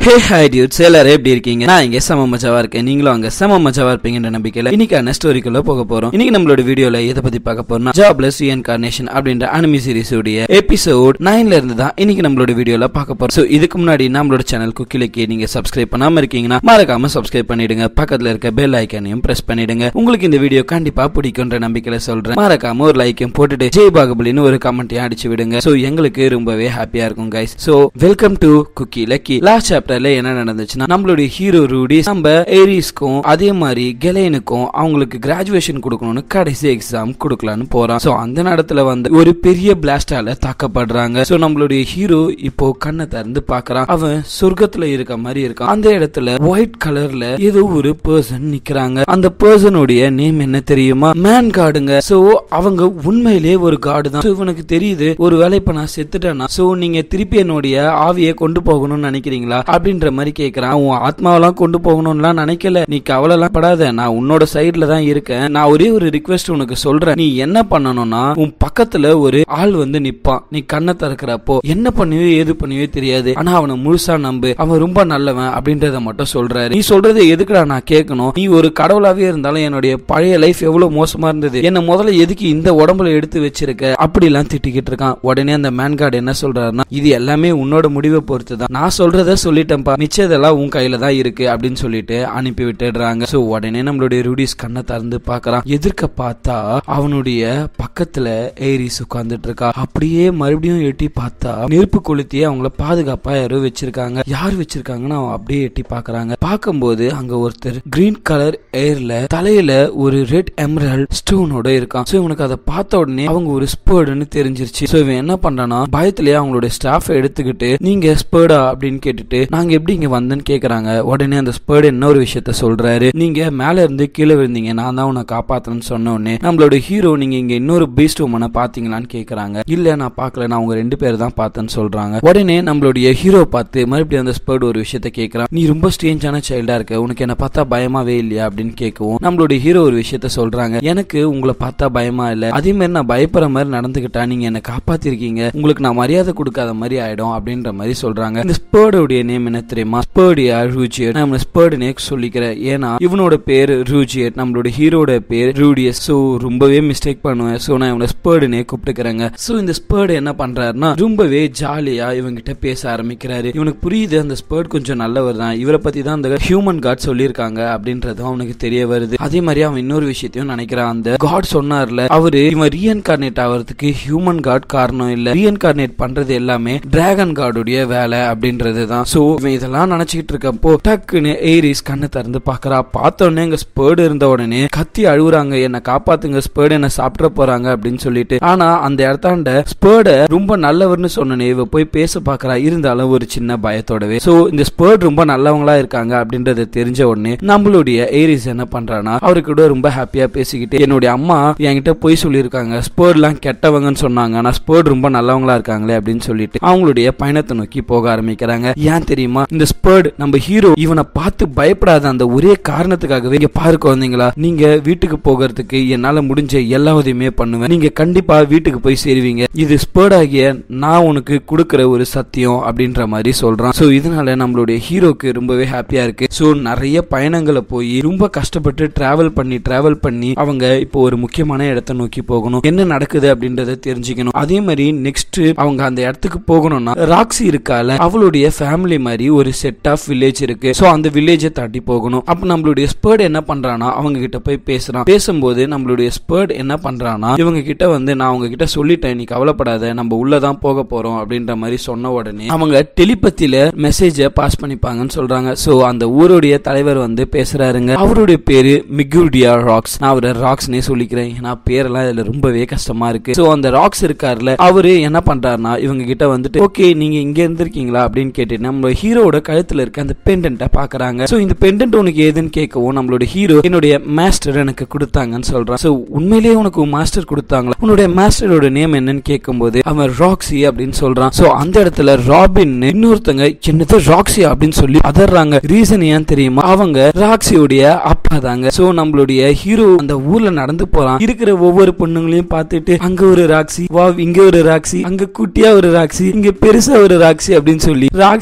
hey hi dudes எல்லாரும் எப்படி இருக்கீங்க நான் இங்க செம மஜாவா இருக்கேன் நீங்களும் அங்க செம மஜாவா இருப்பீங்கன்ற நம்பிக்கையில இன்னைக்கான ஸ்டோரிக்குள்ள போக போறோம் இன்னைக்கு நம்மளோட வீடியோல எதை பத்தி பார்க்க போறோம்னா ஜாப்லெஸ் ரீஇன்கார்னேஷன் அப்படின்ற அனிமி சீரிஸ் உடைய எபிசோட் நைன்ல இருந்து தான் இன்னைக்கு நம்மளோட வீடியோல பார்க்க போறோம் சோ இதுக்கு முன்னாடி நம்மளோட சேனல் குக்கிலக்கு நீங்க சப்ஸ்கிரைப் பண்ணாம இருக்கீங்கன்னா மறக்காம சப்ஸ்கிரைப் பண்ணிடுங்க பக்கத்துல இருக்க பெல் ஐக்கானையும் பிரஸ் பண்ணிடுங்க உங்களுக்கு இந்த வீடியோ கண்டிப்பா பிடிக்கும்ன்ற நம்பிக்கையில சொல்றேன் மறக்காம ஒரு லைக்கையும் போட்டுட்டு ஜெய் பாகுபலின்னு ஒரு கமெண்ட்டையும் அடிச்சு விடுங்க சோ எங்களுக்கு ரொம்பவே ஹாப்பியா இருக்கும் guys so welcome to cookie lucky last சாப்டர்ல என்ன நடந்துச்சுன்னா நம்மளுடைய ஹீரோ ரூடி நம்ம ஏரிஸ்க்கும் அதே மாதிரி கெலைனுக்கும் அவங்களுக்கு கிராஜுவேஷன் கொடுக்கணும்னு கடைசி எக்ஸாம் கொடுக்கலான்னு போறான் சோ அந்த நேரத்துல வந்து ஒரு பெரிய பிளாஸ்டால தாக்கப்படுறாங்க சோ நம்மளுடைய ஹீரோ இப்போ கண்ணை திறந்து பாக்குறான் அவன் சொர்க்கத்துல இருக்க மாதிரி இருக்கான் அந்த இடத்துல ஒயிட் கலர்ல ஏதோ ஒரு பர்சன் நிக்கிறாங்க அந்த பர்சனுடைய நேம் என்ன தெரியுமா மேன் கார்டுங்க சோ அவங்க உண்மையிலேயே ஒரு கார்டு தான் So, இவனுக்கு தெரியுது ஒரு வேலை இப்ப நான் செத்துட்டேன்னா சோ நீங்க திருப்பி என்னுடைய ஆவியை கொண்டு போகணும்னு நினைக்கிறீங்களா அப்படின்ற மாதிரி கேக்குறான் உன் ஆத்மாவெல்லாம் கொண்டு போகணும்லாம் நினைக்கல நீ கவலைலாம் படாத நான் உன்னோட சைடுல தான் இருக்கேன் நான் ஒரே ஒரு ரிக்வெஸ்ட் உனக்கு சொல்றேன் நீ என்ன பண்ணணும்னா உன் பக்கத்துல ஒரு ஆள் வந்து நிப்பான் நீ கண்ணை திறக்கிறப்போ என்ன பண்ணுவியோ ஏது பண்ணுவியோ தெரியாது ஆனா அவனை முழுசா நம்பு அவன் ரொம்ப நல்லவன் அப்படின்றத மட்டும் சொல்றாரு நீ சொல்றது எதுக்குடா நான் கேட்கணும் நீ ஒரு கடவுளாவே இருந்தாலும் என்னுடைய பழைய லைஃப் எவ்வளவு மோசமா இருந்தது என்ன முதல்ல எதுக்கு இந்த உடம்புல எடுத்து வச்சிருக்க அப்படிலாம் திட்டிக்கிட்டு இருக்கான் உடனே அந்த மேன் கார்டு என்ன சொல்றாருன்னா இது எல்லாமே உன்னோட முடிவை பொறுத்து தான் நான் சொல்றத சொல்லிட்டேன்ப்பா மிச்சதெல்லாம் உன் கையில தான் இருக்கு அப்படின்னு சொல்லிட்டு அனுப்பி விட்டுடுறாங்க சோ உடனே நம்மளுடைய ரூடிஸ் கண்ணை திறந்து பாக்குறான் எதிர்க்க பார்த்தா அவனுடைய பக்கத்துல ஏரிஸ் உட்கார்ந்துட்டு இருக்கா அப்படியே மறுபடியும் எட்டி பார்த்தா நெருப்பு கொளுத்தியே அவங்கள பாதுகாப்பா யாரோ வச்சிருக்காங்க யார் வச்சிருக்காங்கன்னு அவன் அப்படியே எட்டி பாக்குறாங்க பார்க்கும்போது அங்க ஒருத்தர் கிரீன் கலர் ஏர்ல தலையில ஒரு ரெட் எமரல் ஸ்டோனோட இருக்கான் சோ இவனுக்கு அதை பார்த்த உடனே அவங்க ஒரு ஸ்பேர்டுன்னு தெரிஞ்சிருச்சு சோ இவன் என்ன பண்றானா பயத்திலேயே அவங்களுடைய ஸ்டாஃப் எடுத்துக்கிட்டு நீங்க ஸ்பேர்டா அப்படின்னு கேட்டுட்டு நாங்க எப்படி இங்க வந்தேன்னு கேக்குறாங்க உடனே அந்த ஸ்பேர்டு என்ன ஒரு விஷயத்த சொல்றாரு நீங்க மேல இருந்து கீழே விழுந்தீங்க நான் தான் உன்னை காப்பாத்துறேன்னு சொன்ன உடனே நம்மளோட ஹீரோ நீங்க இங்க இன்னொரு பீஸ்ட் உமனை பாத்தீங்களான்னு கேக்குறாங்க இல்ல நான் பார்க்கல நான் உங்க ரெண்டு பேர் தான் பார்த்தேன்னு சொல்றாங்க உடனே நம்மளுடைய ஹீரோ பார்த்து மறுபடியும் அந்த ஸ்பேர்டு ஒரு விஷயத்த கேக்குறான் நீ ரொம்ப ஸ்ட்ரேஞ்சான சைல்டா இருக்க உனக்கு என்ன பார்த்தா பயமாவே இல்லையா அப்படின்னு கேட்கவும் நம்மளுடைய ஹீரோ ஒரு விஷயத்த சொல்றாங்க எனக்கு உங்களை பார்த்தா பயமா இல்ல அதே மாதிரி நான் பயப்படுற மாதிரி நடந்துகிட்டா நீங்க என்ன காப்பாத்திருக்கீங்க உங்களுக்கு நான் மரியாதை கொடுக்காத மாதிரி ஆயிடும் அப்படின்ற மாதிரி சொல்றாங்க இந்த ஸ்பேர்டுடைய நேம் என்ன தெரியுமா ஸ்பேர்டியா ரூஜியட் நான் ஸ்பேர்டுனே சொல்லிக்கிறேன் ஏன்னா இவனோட பேர் ரூஜியட் நம்மளோட ஹீரோட பேர் ரூடியஸ் சோ ரொம்பவே மிஸ்டேக் பண்ணுவேன் சோ நான் இவனை ஸ்பேர்டுனே கூப்பிட்டுக்கிறேங்க சோ இந்த ஸ்பேர்டு என்ன பண்றாருன்னா ரொம்பவே ஜாலியா இவங்கிட்ட பேச ஆரம்பிக்கிறாரு இவனுக்கு புரியுது அந்த ஸ்பேர்ட் கொஞ்சம் நல்லவர் தான் இவரை பத்தி தான் அந்த ஹியூமன் காட் சொல்லியிருக்காங்க அப்படின்றதும் அவனுக்கு தெரிய வருது அதே மாதிரி அவன் இன்னொரு விஷயத்தையும் நினைக்கிறான் அந்த காட் சொன்னார்ல அவரு இவன் ரீஎன்கார்னேட் ஆகிறதுக்கு ஹியூமன் காட் காரணம் இல்ல ரீஎன்கார்னேட் பண்றது எல்லாமே டிராகன் கார்டுடைய வேலை அப்படின்றது தான் சோ இவன் இதெல்லாம் நினைச்சுக்கிட்டு இருக்கப்போ டக்குன்னு ஏரிஸ் கண்ணை திறந்து பாக்குறா பார்த்த உடனே எங்க ஸ்பேர்டு இருந்த உடனே கத்தி அழுகுறாங்க என்ன காப்பாத்துங்க ஸ்பேர்டு என்ன சாப்பிட போறாங்க அப்படின்னு சொல்லிட்டு ஆனா அந்த இடத்தாண்ட ஸ்பேர்ட ரொம்ப நல்லவர்னு சொன்னனே இவ போய் பேச பாக்குறா இருந்தாலும் ஒரு சின்ன பயத்தோடவே சோ இந்த ஸ்பேர்ட் ரொம்ப நல்லவங்களா இருக்காங்க அப்படின்றத தெரிஞ்ச உடனே நம்மளுடைய ஏரிஸ் என்ன பண்றானா அவரு கூட ரொம்ப ஹாப்பியா பேசிக்கிட்டு என்னுடைய அம்மா என்கிட்ட போய் சொல்லியிருக்காங்க ஸ்பேர்ட்லாம் கெட்டவங்கன்னு சொன்னாங்க ஆனா ஸ்பேர்ட் ரொம்ப நல்லவங்களா இருக்காங்களே அப்படின்னு சொல்லிட்டு அவங்களுடைய பயணத்தை நோக்கி போக ஆரம்பிக்கிறாங்க ஏன் தெரியுமா இந்த ஸ்பேர்ட் நம்ம ஹீரோ இவனை பார்த்து பயப்படாத அந்த ஒரே காரணத்துக்காகவே இங்க பாரு குழந்தைங்களா நீங்க வீட்டுக்கு போகிறதுக்கு என்னால முடிஞ்ச எல்லா உதவியுமே பண்ணுவேன் நீங்க கண்டிப்பா வீட்டுக்கு போய் சேருவீங்க இது ஸ்பேர்ட் ஆகிய நான் உனக்கு கொடுக்கிற ஒரு சத்தியம் அப்படின்ற மாதிரி சொல்றான் சோ இதனால நம்மளுடைய ஹீரோக்கு ரொம்பவே ஹாப்பியா இருக்கு சோ நிறைய பயணங்களை போய் ரொம்ப கஷ்டப்பட்டு டிராவல் பண்ணி டிராவல் பண்ணி அவங்க இப்போ ஒரு முக்கியமான இடத்தை நோக்கி போகணும் என்ன நடக்குது அப்படின்றத தெரிஞ்சுக்கணும் அதே மாதிரி நெக்ஸ்ட் அவங்க அந்த இடத்துக்கு போகணும்னா ராக்ஸி இருக்கால அவளுடைய ஃபேமிலி மாதிரி ஒரு செட் ஆஃப் வில்லேஜ் இருக்கு சோ அந்த வில்லேஜை தாண்டி போகணும் அப்ப நம்மளுடைய ஸ்பேர்ட் என்ன பண்றானா அவங்க கிட்ட போய் பேசுறான் பேசும்போது நம்மளுடைய ஸ்பேர்ட் என்ன பண்றானா இவங்க கிட்ட வந்து நான் அவங்க கிட்ட சொல்லிட்டேன் நீ கவலைப்படாத நம்ம உள்ளதான் போக போறோம் அப்படின்ற மாதிரி சொன்ன உடனே அவங்க டெலிபத்தில மெசேஜ பாஸ் பண்ணிப்பாங்கன்னு சொல்றாங்க சோ அந்த ஊருடைய தலைவர் வந்து பேசுறாருங்க அவருடைய பேரு மிகுடியா ராக்ஸ் நான் அவரை ராக்ஸ்னே சொல்லிக்கிறேன் ஏன்னா பேரெல்லாம் இதுல ரொம்பவே கஷ்டமா இருக்கு சோ அந்த ராக்ஸ் இருக்காருல அவரு என்ன பண்றாருன்னா இவங்க கிட்ட வந்துட்டு ஓகே நீங்க இங்க இருந்திருக்கீங்களா அப்படின்னு கேட்டு நம்ம ஹீரோட கழுத்துல இருக்க அந்த பெண்டன்ட்டை பாக்குறாங்க சோ இந்த பெண்டன்ட் உனக்கு ஏதுன்னு கேட்கவும் நம்மளோட ஹீரோ என்னுடைய மாஸ்டர் எனக்கு கொடுத்தாங்கன்னு சொல்றான் சோ உண்மையிலேயே உனக்கு மாஸ்டர் கொடுத்தாங்களா உன்னுடைய மாஸ்டரோட நேம் என்னன்னு கேட்கும்போது அவன் ராக்ஸி அப்படின்னு சொல்றான் சோ அந்த இடத்துல ராபின் இன்னொருத்தங்க என்னது ராக்ஸி அப்படின்னு சொல்லி அதர்றாங்க ரீசன் ஏன் தெரியுமா அவங்க ராக்ஸியோடைய அப்பா தாங்க சோ நம்மளுடைய ஹீரோ அந்த ஊர்ல நடந்து போறான் இருக்கிற ஒவ்வொரு பொண்ணுங்களையும் பார்த்துட்டு அங்க ஒரு ராக்ஸி வா இங்க ஒரு ராக்ஸி அங்க குட்டியா ஒரு ராக்ஸி இங்க பெருசா ஒரு ராக்ஸி அப்படின்னு சொல்லி ராக்ஸியை நினைச்சு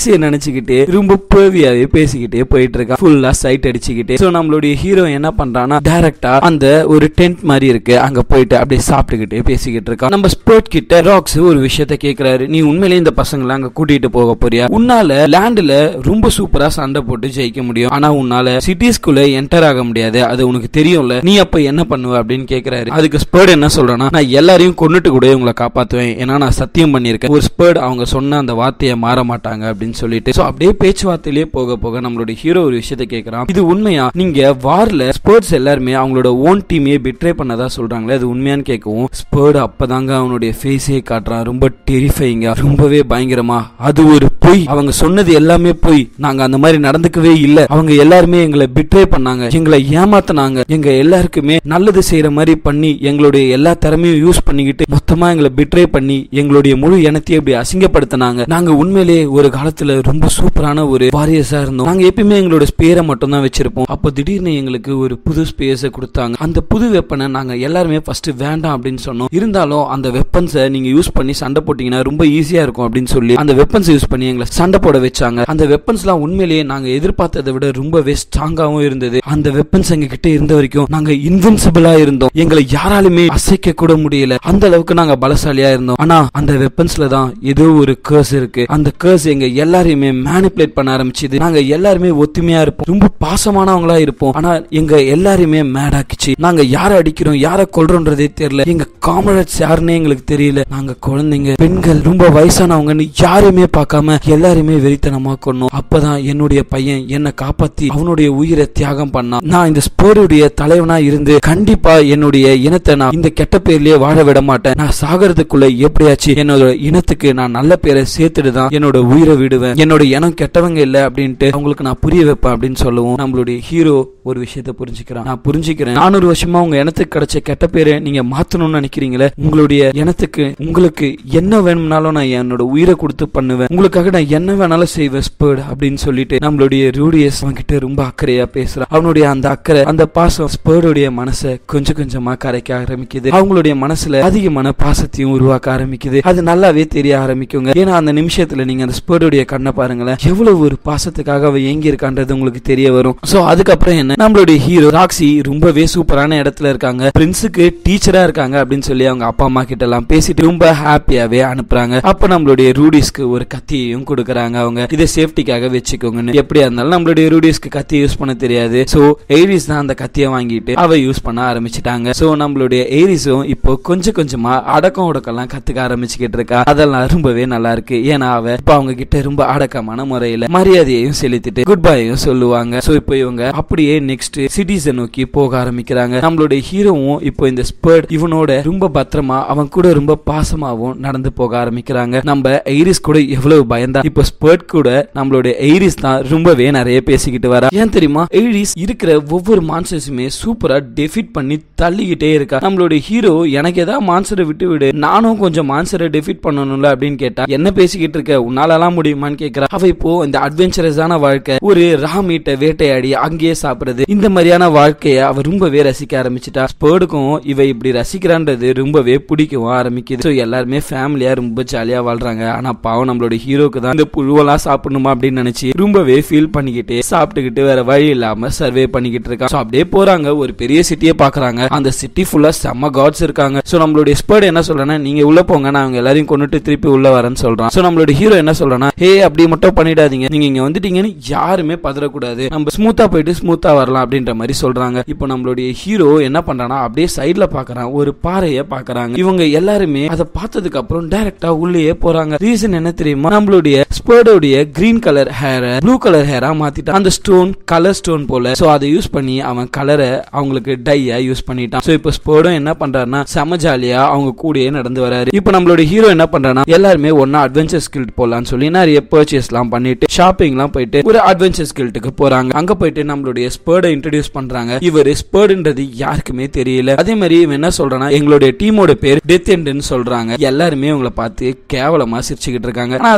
காமிச்சுக்கிட்டு ரொம்ப பேவியாவே பேசிக்கிட்டே போயிட்டு இருக்கான் ஃபுல்லா சைட் அடிச்சுக்கிட்டு சோ நம்மளுடைய ஹீரோ என்ன பண்றான்னா டைரக்டா அந்த ஒரு டென்ட் மாதிரி இருக்கு அங்க போயிட்டு அப்படியே சாப்பிட்டுக்கிட்டே பேசிக்கிட்டு இருக்கான் நம்ம ஸ்போர்ட் கிட்ட ராக்ஸ் ஒரு விஷயத்த கேக்குறாரு நீ உண்மையிலேயே இந்த பசங்களை அங்க கூட்டிட்டு போக போறியா உன்னால லேண்ட்ல ரொம்ப சூப்பரா சண்டை போட்டு ஜெயிக்க முடியும் ஆனா உன்னால சிட்டிஸ்குள்ள என்டர் ஆக முடியாது அது உனக்கு தெரியும்ல நீ அப்ப என்ன பண்ணுவ அப்படின்னு கேக்குறாரு அதுக்கு ஸ்பேர்ட் என்ன சொல்றேன்னா நான் எல்லாரையும் கொன்னுட்டு கூட உங்களை காப்பாத்துவேன் ஏன்னா நான் சத்தியம் பண்ணிருக்கேன் ஒரு ஸ்பேர்ட் அவங்க சொன்ன அந்த வார்த்தையை மாற மாட்டாங்க அப்படின்னு சொல்லிட்டு சோ அப்படியே பேச்சுவார்த்தையிலேயே போக போக நம்மளுடைய ஹீரோ ஒரு விஷயத்த கேக்குறான் இது உண்மையா நீங்க வார்ல ஸ்போர்ட்ஸ் எல்லாருமே அவங்களோட ஓன் டீமையே பிட்ரே பண்ணதா சொல்றாங்களே அது உண்மையான்னு கேட்கவும் ஸ்பேர்ட் அப்பதாங்க அவனுடைய ஃபேஸே காட்டுறான் ரொம்ப டெரிஃபைங்க ரொம்பவே பயங்கரமா அது ஒரு பொய் அவங்க சொன்னது எல்லாமே பொய் நாங்க அந்த மாதிரி நடந்துக்கவே இல்ல அவங்க எல்லாருமே எங்களை பிட்ரே பண்ணாங்க எங்களை ஏமாத்தினாங்க எங்க எல்லாருக்குமே நல்லது செய்யற மாதிரி பண்ணி எங்களுடைய எல்லா திறமையும் யூஸ் பண்ணிக்கிட்டு மொத்தமா எங்களை பிட்ரே பண்ணி எங்களுடைய முழு இனத்தையே இப்படி அசிங்கப்படுத்தினாங்க நாங்க உண்மையிலேயே ஒரு காலத்துல ரொம்ப சூப்பரான ஒரு வாரியர்ஸா இருந்தோம் நாங்க எப்பயுமே எங்களோட ஸ்பேரை மட்டும் தான் வச்சிருப்போம் அப்ப திடீர்னு எங்களுக்கு ஒரு புது ஸ்பேஸை கொடுத்தாங்க அந்த புது வெப்பனை நாங்க எல்லாருமே ஃபர்ஸ்ட் வேண்டாம் அப்படின்னு சொன்னோம் இருந்தாலும் அந்த வெப்பன்ஸை நீங்க யூஸ் பண்ணி சண்டை போட்டீங்கன்னா ரொம்ப ஈஸியா இருக்கும் அப்படின்னு சொல்லி அந்த வெப்பன்ஸ் யூஸ் பண்ணி எங்களை சண்டை போட வச்சாங்க அந்த வெப்பன்ஸ்லாம் உண்மையிலேயே நாங்க எதிர்பார்த்ததை விட ரொம்பவே ஸ்ட்ராங்காவும் இருந்தது அந்த வெப்பன்ஸ் எங்க கிட்ட இருந்த வரைக்கும் நாங்க இன்வின்சிபிளா இருந்தோம் எங்களை யாராலுமே அசைக்க கூட முடியல அந்த அளவுக்கு நாங்க பலசாலியா இருந்தோம் ஆனா அந்த வெப்பன்ஸ்ல தான் ஏதோ ஒரு கேர்ஸ் இருக்கு அந்த கேர்ஸ் எங்க எல்லாரையுமே மேனிப்புலேட் பண்ண ஆரம்பிச்சது நாங்க எல்லாருமே ஒத்துமையா இருப்போம் ரொம்ப பாசமானவங்களா இருப்போம் ஆனா எங்க எல்லாரையுமே மேடாக்கிச்சு நாங்க யாரை அடிக்கிறோம் யாரை கொல்றோன்றதே தெரியல எங்க காமரேட்ஸ் யாருன்னே எங்களுக்கு தெரியல நாங்க குழந்தைங்க பெண்கள் ரொம்ப வயசானவங்கன்னு யாரையுமே பார்க்காம எல்லாருமே வெறித்தனமா கொன்னோம் அப்பதான் என்னுடைய பையன் என்னை காப்பாத்தி அவனுடைய உயிரை தியாகம் பண்ணான் நான் இந்த ஸ்போர்டுடைய தலைவனா இருந்து கண்டிப்பா என்னுடைய இனத்தை நான் இந்த கெட்ட பேர்லயே வாழ விட மாட்டேன் நான் சாகிறதுக்குள்ள எப்படியாச்சு என்னோட இனத்துக்கு நான் நல்ல பேரை சேர்த்துட்டு தான் என்னோட உயிரை விடுவேன் என்னோட இனம் கெட்டவங்க இல்ல அப்படின்ட்டு அவங்களுக்கு நான் புரிய வைப்பேன் அப்படின்னு சொல்லுவோம் நம்மளுடைய ஹீரோ ஒரு விஷயத்த புரிஞ்சுக்கிறான் நான் புரிஞ்சுக்கிறேன் நானூறு வருஷமா உங்க இனத்துக்கு கிடைச்ச கெட்ட பேரை நீங்க மாத்தணும்னு நினைக்கிறீங்களே உங்களுடைய இனத்துக்கு உங்களுக்கு என்ன வேணும்னாலும் நான் என்னோட உயிரை கொடுத்து பண்ணுவேன் உங்களுக்காக நான் என்ன வேணாலும் செய்வேன் ஸ்பேர்ட் அப்படின்னு சொல்லிட்டு நம்மளுடைய ரூடியஸ் அவன்கிட்ட ரொம்ப அக்கறையா பேசுறான் அவனுடைய அந்த அக்கறை அந்த பாசம் ஸ்பேர்டுடைய மனசை கொஞ்சம் கொஞ்சமா கரைக்க ஆரம்பிக்குது அவங்களுடைய மனசுல அதிகமான பாசத்தையும் உருவாக்க ஆரம்பிக்குது அது நல்லாவே தெரிய ஆரம்பிக்குங்க ஏன்னா அந்த நிமிஷத்துல நீங்க அந்த ஸ்பேர்டுடைய கண்ணை பாருங்களேன் எவ்வளவு ஒரு பாசத்துக்காக அவ ஏங்கி இருக்கான்றது உங்களுக்கு தெரிய வரும் சோ அதுக்கப்புறம் என்ன நம்மளுடைய ஹீரோ ராக்ஸி ரொம்பவே சூப்பரான இடத்துல இருக்காங்க பிரின்ஸுக்கு டீச்சரா இருக்காங்க அப்படின்னு சொல்லி அவங்க அப்பா அம்மா கிட்ட எல்லாம் பேசிட்டு ரொம்ப ஹாப்பியாவே அனுப்புறாங்க அப்ப நம்மளுடைய ரூடிஸ்க்கு ஒரு கத்தியையும் கொடுக்கறாங்க அவங்க இதை சேஃப்டிக்காக வச்சுக்கோங்கன்னு எப்படியா இருந்தாலும் நம்மளுடைய ரூடிஸ்க்கு கத்தி யூஸ் பண்ண தெரியாது சோ எய்ரிஸ் தான் அந்த கத்தியை வாங்கிட்டு அவ யூஸ் பண்ண ஆரம்பிச்சிட்டாங்க சோ நம்மளுடைய எய்ரிஸும் இப்போ கொஞ்சம் கொஞ்சமா அடக்கம் உடக்கெல்லாம் கத்துக்க ஆரம்பிச்சுக்கிட்டு இருக்கா அதெல்லாம் ரொம்பவே நல்லா இருக்கு ஏன்னா அவ இப்ப அவங்க கிட்ட ரொம்ப அடக்கமான முறையில மரியாதையையும் செலுத்திட்டு குட் பையும் சொல்லுவாங்க சோ இப்போ இவங்க அப்படியே நெக்ஸ்ட் சிட்டிஸை நோக்கி போக ஆரம்பிக்கிறாங்க நம்மளுடைய ஹீரோவும் இப்போ இந்த ஸ்பர்ட் இவனோட ரொம்ப பத்திரமா அவன் கூட ரொம்ப பாசமாவும் நடந்து போக ஆரம்பிக்கிறாங்க நம்ம எய்ரிஸ் கூட எவ்வளவு பயந்தா இப்போ ஸ்பர்ட் கூட நம்மளுடைய எய்ரிஸ் தான் ரொம்பவே நிறைய பேசிக்கிட்டு வரா ஏன் தெரியுமா எய்ரிஸ் இருக்கிற ஒவ்வொரு மான்சர்ஸுமே சூப்பரா டெஃபிட் பண்ணி தள்ளிக்கிட்டே இருக்கா நம்மளுடைய ஹீரோ எனக்கு ஏதாவது மான்சரை விட்டு விடு நானும் கொஞ்சம் மான்சரை டெஃபிட் பண்ணணும்ல அப்படின்னு கேட்டா என்ன பேசிக்கிட்டு இருக்க உன்னாலலாம் முடியுமான்னு கேக்குறா அவ இப்போ இந்த அட்வென்ச்சரஸான வாழ்க்கை ஒரு ரா மீட்டை வேட்டையாடி அங்கேயே சாப்பிடுறது இந்த மாதிரியான வாழ்க்கைய அவ ரொம்பவே ரசிக்க ஆரம்பிச்சிட்டா ஸ்பேர்டுக்கும் இவ இப்படி ரசிக்கிறான்றது ரொம்பவே பிடிக்கவும் ஆரம்பிக்குது ஸோ எல்லாருமே ஃபேமிலியா ரொம்ப ஜாலியா வாழ்றாங்க ஆனா பாவம் நம்மளோட ஹீரோக்கு தான் இந்த புழுவெல்லாம் சாப்பிடணுமா அப்படின்னு நினைச்சு ரொம்பவே ஃபீல் பண்ணிக்கிட்டு சாப்பிட்டுக்கிட்டு வேற வழி இல்லாம சர்வே பண்ணிக்கிட்டு இருக்கான் ஸோ அப்படியே போறாங்க ஒரு பெரிய சிட்டியை பாக்குறாங்க அந்த சிட்டி ஃபுல்லா செம்ம காட்ஸ் இருக்காங்க ஸோ நம்மளுடைய ஸ்பேர்டு என்ன சொல்றேன்னா நீங்க உள்ள போங்க நான் அவங்க எல்லாரையும் கொண்டுட்டு திருப்பி உள்ள வரேன்னு சொல்றான் ஸோ நம்மளோட ஹீரோ என்ன சொல்றான்னா ஹே அப்படி மட்டும் பண்ணிடாதீங்க நீங்க இங்க வந்துட்டீங்கன்னு யாருமே பதறக்கூடாது நம்ம ஸ்மூத்தா போயிட்டு ஸ்மூத்தா வரலாம் அப்படின்ற மாதிரி சொல்றாங்க இப்போ நம்மளுடைய ஹீரோ என்ன பண்றானா அப்படியே சைடுல பாக்குறான் ஒரு பாறைய பாக்குறாங்க இவங்க எல்லாருமே அதை பார்த்ததுக்கு அப்புறம் டைரக்டா உள்ளேயே போறாங்க ரீசன் என்ன தெரியுமா நம்மளுடைய ஸ்பேர்டோடைய கிரீன் கலர் ஹேர ப்ளூ கலர் ஹேரா மாத்திட்டான் அந்த ஸ்டோன் கலர் ஸ்டோன் போல சோ அதை யூஸ் பண்ணி அவன் கலரை அவங்களுக்கு டையா யூஸ் பண்ணிட்டான் சோ இப்போ ஸ்பேர்டும் என்ன பண்றாருன்னா செம ஜாலியா அவங்க கூடயே நடந்து வராரு இப்போ நம்மளோட ஹீரோ என்ன பண்றானா எல்லாருமே ஒன்னா அட்வென்ச்சர் ஸ்கில்ட் போலாம்னு சொல்லி நிறைய பர்ச்சேஸ் எல்லாம் பண்ணிட்டு ஷாப்பிங் எல்லாம் போயிட்டு ஒரு அட்வென்ச்சர் ஸ்கில்ட்டுக்கு போறாங்க அங்க போயிட்டு நம்மளுடைய ஸ்பேர்டை இன்ட்ரடியூஸ் பண்றாங்க இவர் ஸ்பேர்டுன்றது யாருக்குமே தெரியல அதே மாதிரி இவன் என்ன சொல்றானா எங்களுடைய டீமோட பேர் டெத் எண்டுன்னு சொல்றாங்க எல்லாருமே இவங்களை பார்த்து கேவலமா சிரிச்சுக்கிட்டு இருக்காங்க ஆனா அதை பத்திலாம்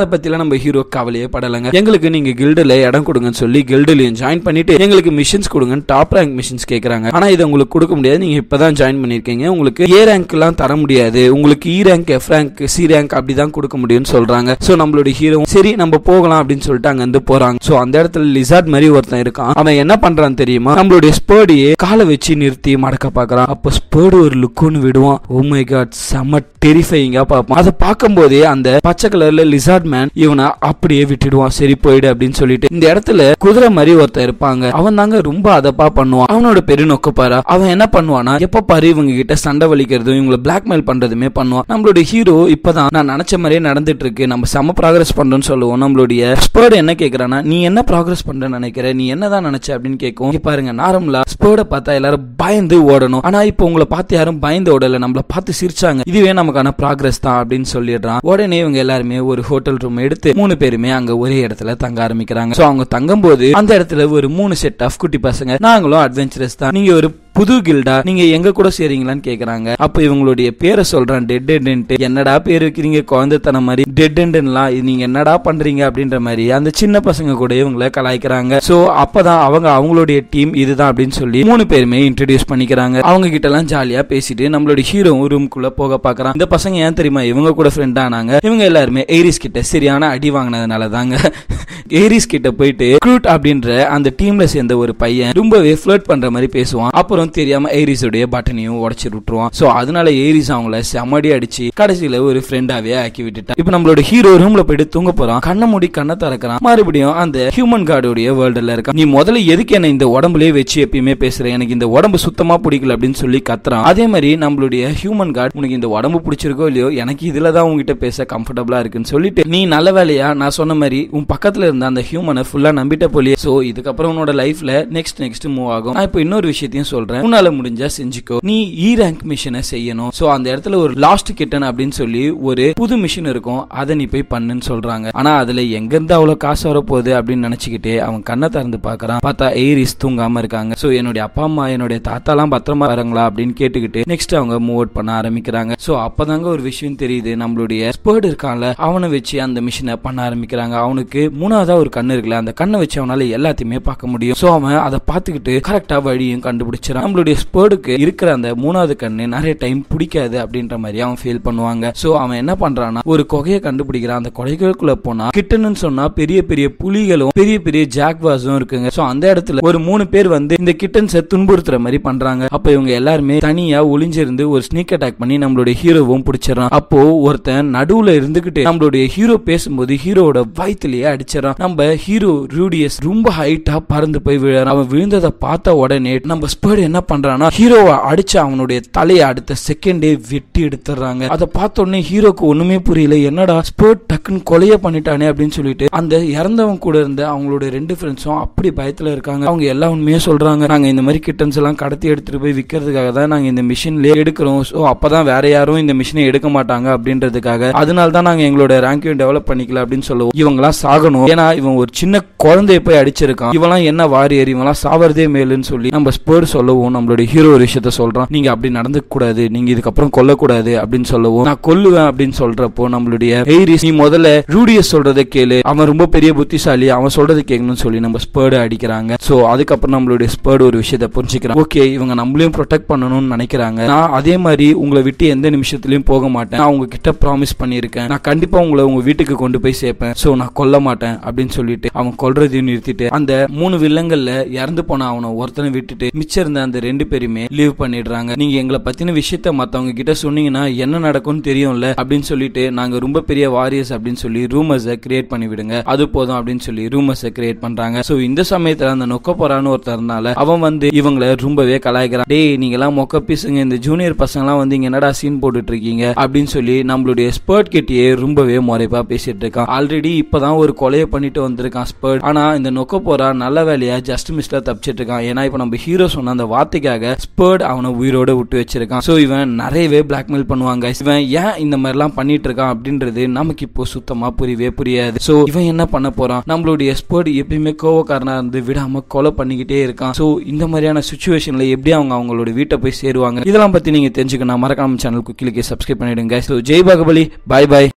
நம்ம ஹீரோ கவலையே படலைங்க எங்களுக்கு நீங்க கில்டுல இடம் கொடுங்கன்னு சொல்லி கில்டுலயும் ஜாயின் பண்ணிட்டு எங்களுக்கு மிஷன்ஸ் கொடுங்கன்னு டாப் ரேங்க் மிஷன்ஸ் கேக்குறாங்க ஆனா இதை உங்களுக்கு கொடுக்க முடியாது நீங்க இப்பதான் ஜாயின் பண்ணிருக்கீங்க உங்களுக்கு ஏ ரேங்க் எல்லாம் தர முடியாது உங்களுக்கு E rank F rank C rank அப்படிதான் கொடுக்க முடியும்னு சொல்றாங்க சோ நம்மளோட ஹீரோ சரி நம்ம போகலாம் அப்படின்னு சொல்லிட்டு அங்க இருந்து போறாங்க சோ அந்த இடத்துல லிசார்ட் மாதிரி ஒருத்தன் இருக்கான் அவன் என்ன பண்றான் தெரியுமா நம்மளுடைய ஸ்பேர்டியே காலை வச்சு நிறுத்தி மடக்க பாக்குறான் அப்போ ஸ்பேர்டு ஒரு லுக்குன்னு விடுவான் ஓ மை காட் செம்ம டெரிஃபைங்கா பார்ப்பான் அதை பார்க்கும் போதே அந்த பச்சை கலர்ல லிசார்ட் மேன் இவனை அப்படியே விட்டுடுவான் சரி போயிடு அப்படின்னு சொல்லிட்டு இந்த இடத்துல குதிரை மாதிரி ஒருத்தன் இருப்பாங்க அவன் தாங்க ரொம்ப அதப்பா பண்ணுவான் அவனோட பெரு நொக்கப்பாரா அவன் என்ன பண்ணுவானா எப்ப பாரு இவங்க கிட்ட சண்டை வலிக்கிறதும் இவங்களை பிளாக்மெயில் பண்றதுமே பண்ணுவான் நம்மளுடைய ஹீரோ இப்பதான் நான் நினைச்ச மாதிரியே நடந்துட்டு இருக்கு நம்ம செம ப்ராக்ரஸ் பண்றோம்னு சொல்லுவோம் நம்மளுடைய ஸ்பேர்டு என்ன கேக்குறானா நீ என்ன ப்ராக்ரஸ் பண்றேன்னு நினைக்கிற நீ என்னதான் நினைச்ச அப்படின்னு கேட்கும் இங்க பாருங்க நார்மலா ஸ்பேர்டை பார்த்தா எல்லாரும் பயந்து ஓடணும் ஆனா இப்போ உங்களை பார்த்து யாரும் பயந்து ஓடல நம்மள பார்த்து சிரிச்சாங்க இதுவே நமக்கான ப்ராக்ரஸ் தான் அப்படின்னு சொல்லிடுறான் உடனே இவங்க எல்லாருமே ஒரு ஹோட்டல் ரூம் எடுத்து மூணு பேருமே அங்க ஒரே இடத்துல தங்க ஆரம்பிக்கிறாங்க சோ அவங்க தங்கும் போது அந்த இடத்துல ஒரு மூணு செட் ஆஃப் குட்டி பசங்க நாங்களும் அட்வென்ச்சரஸ் தான் நீங்க ஒரு புது கில்டா நீங்க எங்க கூட சேரீங்களான்னு கேக்குறாங்க அப்ப இவங்களுடைய பேரை சொல்றான் டெட் எண்ட் என்னடா பேர் வைக்கிறீங்க குழந்தைத்தனம் மாதிரி டெட் எண்ட்லாம் நீங்க என்னடா பண்றீங்க அப்படின்ற மாதிரி அந்த சின்ன பசங்க கூட இவங்கள கலாய்க்கிறாங்க சோ அப்பதான் அவங்க அவங்களுடைய டீம் இதுதான் அப்படின்னு சொல்லி மூணு பேருமே இன்ட்ரடியூஸ் பண்ணிக்கிறாங்க அவங்க கிட்ட எல்லாம் ஜாலியா பேசிட்டு நம்மளோட ஹீரோ ரூம்குள்ள போக பாக்குறான் இந்த பசங்க ஏன் தெரியுமா இவங்க கூட ஃப்ரெண்ட் ஆனாங்க இவங்க எல்லாருமே ஏரிஸ் கிட்ட சரியான அடி வாங்கினதுனால தாங்க ஏரிஸ் கிட்ட போயிட்டு க்ரூட் அப்படின்ற அந்த டீம்ல சேர்ந்த ஒரு பையன் ரொம்பவே ஃபிளர்ட் பண்ற மாதிரி பேசுவான் அப்புறம் தெரியாம ஏரிஸோடைய பட்டனையும் உடச்சு விட்டுருவான் சோ அதனால ஏரிஸ் அவங்கள செமடி அடிச்சு கடைசியில ஒரு ஃப்ரெண்டாவே ஆக்கி விட்டுட்டான் இப்போ நம்மளோட ஹீரோ ரூம்ல போயிட்டு தூங்க போறான் கண்ணை மூடி கண்ணை திறக்கிறான் மறுபடியும் அந்த ஹியூமன் கார்டுடைய வேர்ல்டுல இருக்கான் நீ முதல்ல எதுக்கு என்ன இந்த உடம்புலயே வச்சு எப்பயுமே பேசுற எனக்கு இந்த உடம்பு சுத்தமா பிடிக்கல அப்படின்னு சொல்லி கத்துறான் அதே மாதிரி நம்மளுடைய ஹியூமன் கார்டு உனக்கு இந்த உடம்பு பிடிச்சிருக்கோ இல்லையோ எனக்கு இதுல தான் உங்ககிட்ட பேச கம்ஃபர்டபுளா இருக்குன்னு சொல்லிட்டு நீ நல்ல வேலையா நான் சொன்ன மாதிரி உன் பக்கத்துல இருந்த அந்த ஹியூமனை ஃபுல்லா நம்பிட்ட போலியே சோ இதுக்கப்புறம் உன்னோட லைஃப்ல நெக்ஸ்ட் நெக்ஸ்ட் மூவ் ஆகும் நான் இப்போ இன்னொரு விஷயத்தையும் சொல்றேன் உன்னால முடிஞ்சா செஞ்சுக்கோ நீ இ ரேங்க் மிஷனை செய்யணும் சோ அந்த இடத்துல ஒரு லாஸ்ட் கிட்டன் அப்படின்னு சொல்லி ஒரு புது மிஷின் இருக்கும் அதை நீ போய் பண்ணுன்னு சொல்றாங்க ஆனா அதுல எங்க இருந்து அவ்வளவு காசு வரப்போகுது அப்படின்னு நினைச்சுக்கிட்டே அவன் கண்ணை திறந்து பாக்குறான் பார்த்தா ஏரிஸ் தூங்காம இருக்காங்க சோ என்னுடைய அப்பா அம்மா என்னுடைய தாத்தாலாம் பத்திரமா வராங்களா அப்படின்னு கேட்டுக்கிட்டு நெக்ஸ்ட் அவங்க மூவ் அவுட் பண்ண ஆரம்பிக்கிறாங்க சோ அப்பதாங்க ஒரு விஷயம் தெரியுது நம்மளுடைய ஸ்பேர்ட் இருக்கான்ல அவனை வச்சு அந்த மிஷினை பண்ண ஆரம்பிக்கிறாங்க அவனுக்கு மூணாவதா ஒரு கண்ணு இருக்குல்ல அந்த கண்ணை வச்சு அவனால எல்லாத்தையுமே பார்க்க முடியும் சோ அவன் அதை பார்த்துக்கிட்டு கரெக்டா வழியும் கண்டுபிடிச்சிடான் நம்மளுடைய ஸ்பேர்டுக்கு இருக்கிற அந்த மூணாவது கண்ணு நிறைய டைம் பிடிக்காது அப்படின்ற மாதிரி அவன் ஃபீல் பண்ணுவாங்க சோ அவன் என்ன பண்றான்னா ஒரு கொகையை கண்டுபிடிக்கிறான் அந்த கொகைகளுக்குள்ள போனா கிட்டன்னு சொன்னா பெரிய பெரிய புலிகளும் பெரிய பெரிய ஜாக்வாஸும் இருக்குங்க சோ அந்த இடத்துல ஒரு மூணு பேர் வந்து இந்த கிட்டன்ஸை துன்புறுத்துற மாதிரி பண்றாங்க அப்ப இவங்க எல்லாருமே தனியா ஒளிஞ்சிருந்து ஒரு ஸ்னீக் அட்டாக் பண்ணி நம்மளுடைய ஹீரோவும் பிடிச்சிடறான் அப்போ ஒருத்தன் நடுவுல இருந்துகிட்டு நம்மளுடைய ஹீரோ பேசும்போது ஹீரோவோட வயிற்றுலயே அடிச்சிடறான் நம்ம ஹீரோ ரூடியஸ் ரொம்ப ஹைட்டா பறந்து போய் விழறான் அவன் விழுந்ததை பார்த்த உடனே நம்ம ஸ்பேர்டு என்ன பண்றான்னா ஹீரோவை அடிச்சு அவனுடைய தலையை அடுத்த செகண்டே வெட்டி எடுத்துறாங்க அதை பார்த்த உடனே ஹீரோக்கு ஒண்ணுமே புரியல என்னடா ஸ்பேர்ட் டக்குன்னு கொலைய பண்ணிட்டானே அப்படின்னு சொல்லிட்டு அந்த இறந்தவங்க கூட இருந்த அவங்களோட ரெண்டு ஃப்ரெண்ட்ஸும் அப்படி பயத்துல இருக்காங்க அவங்க எல்லா உண்மையே சொல்றாங்க நாங்க இந்த மாதிரி கிட்டன்ஸ் எல்லாம் கடத்தி எடுத்துட்டு போய் விற்கிறதுக்காக தான் நாங்க இந்த மிஷின்லயே எடுக்கிறோம் ஸோ அப்பதான் வேற யாரும் இந்த மிஷினை எடுக்க மாட்டாங்க அப்படின்றதுக்காக அதனால தான் நாங்க எங்களோட ரேங்கையும் டெவலப் பண்ணிக்கல அப்படின்னு சொல்லுவோம் இவங்களாம் சாகணும் ஏன்னா இவன் ஒரு சின்ன குழந்தைய போய் அடிச்சிருக்கான் இவெல்லாம் என்ன வாரியர் இவங்களாம் சாவறதே மேலுன்னு சொல்லி நம்ம ஸ்பேர் சொல்லவும் நம்மளுடைய ஹீரோ ஒரு விஷயத்த சொல்றான் நீங்க அப்படி நடந்துக்க கூடாது நீங்க இதுக்கப்புறம் கொல்லக்கூடாது அப்படின்னு சொல்லவும் நான் கொல்லுவேன் அப்படின்னு சொல்றப்போ நம்மளுடைய எய்ரிஸ் நீ முதல்ல ரூடியஸ் சொல்றதை கேளு அவன் ரொம்ப பெரிய புத்திசாலி அவன் சொல்றதை கேட்கணும்னு சொல்லி நம்ம ஸ்பேர்டு அடிக்கிறாங்க சோ அதுக்கப்புறம் நம்மளுடைய ஸ்பேர்டு ஒரு விஷயத்த புரிஞ்சுக்கிறான் ஓகே இவங்க நம்மளையும் ப்ரொடெக்ட் பண்ணணும்னு நினைக்கிறாங்க நான் அதே மாதிரி உங்களை விட்டு எந்த நிமிஷத்துலயும் போக மாட்டேன் நான் உங்ககிட்ட ப்ராமிஸ் பண்ணியிருக்கேன் நான் கண்டிப்பா உங்களை உங்க வீட்டுக்கு கொண்டு போய் சேர்ப்பேன் சோ நான் கொல்ல மாட்டேன் அப்படின்னு சொல்லிட்டு அவன் கொல்றதையும் நிறுத்திட்டு அந்த மூணு வில்லங்கள்ல இறந்து போன அவனை ஒருத்தனை விட்டுட்டு மிச்சம் இருந்த அந்த ரெண்டு பேருமே லீவ் பண்ணிடுறாங்க நீங்க எங்களை பத்தின விஷயத்த மத்தவங்க கிட்ட சொன்னீங்கன்னா என்ன நடக்கும்னு தெரியும்ல அப்படின்னு சொல்லிட்டு நாங்க ரொம்ப பெரிய வாரியர்ஸ் அப்படின்னு சொல்லி ரூமர்ஸை கிரியேட் பண்ணி விடுங்க அது போதும் அப்படின்னு சொல்லி ரூமர்ஸை கிரியேட் பண்றாங்க சோ இந்த சமயத்துல அந்த நொக்க போறான்னு ஒருத்தர் இருந்தால அவன் வந்து இவங்களை ரொம்பவே கலாய்க்கிறான் டேய் நீங்க எல்லாம் மொக்க பீசுங்க இந்த ஜூனியர் பசங்க எல்லாம் வந்து இங்க என்னடா சீன் போட்டுட்டு இருக்கீங்க அப்படின்னு சொல்லி நம்மளுடைய ஸ்பர்ட் கிட்டயே ரொம்பவே முறைப்பா பேசிட்டு இருக்கான் ஆல்ரெடி இப்பதான் ஒரு கொலையை பண்ணிட்டு வந்திருக்கான் ஸ்பர்ட் ஆனா இந்த நொக்க போறா நல்ல வேலையா ஜஸ்ட் மிஸ்ல தப்பிச்சிட்டு இருக்கான் ஏன்னா இப்ப நம்ம ஹீரோ சொன்ன அந்த வார்த்தைக்காக ஸ்பர்ட் அவனை உயிரோட விட்டு வச்சிருக்கான் சோ இவன் நிறையவே பிளாக்மெயில் பண்ணுவாங்க இவன் ஏன் இந்த மாதிரி எல்லாம் பண்ணிட்டு இருக்கான் அப்படின்றது நமக்கு இப்போ சுத்தமா புரியவே புரியாது சோ இவன் என்ன பண்ண போறான் நம்மளுடைய ஸ்பர்ட் எப்பயுமே கோவக்காரனா இருந்து விடாம கொலை பண்ணிக்கிட்டே இருக்கான் சோ இந்த மாதிரியான சுச்சுவேஷன்ல எப்படி அவங்க அவங்களோட வீட்டை போய் சேருவாங்க இதெல்லாம் பத்தி நீங்க தெரிஞ்சுக்கணும் மறக்காம சேனலுக்கு கிளிக்கே சப்ஸ்கிரைப் பண்ணிடுங்க ஸோ ஜெய் பாகுபலி பாய் பாய்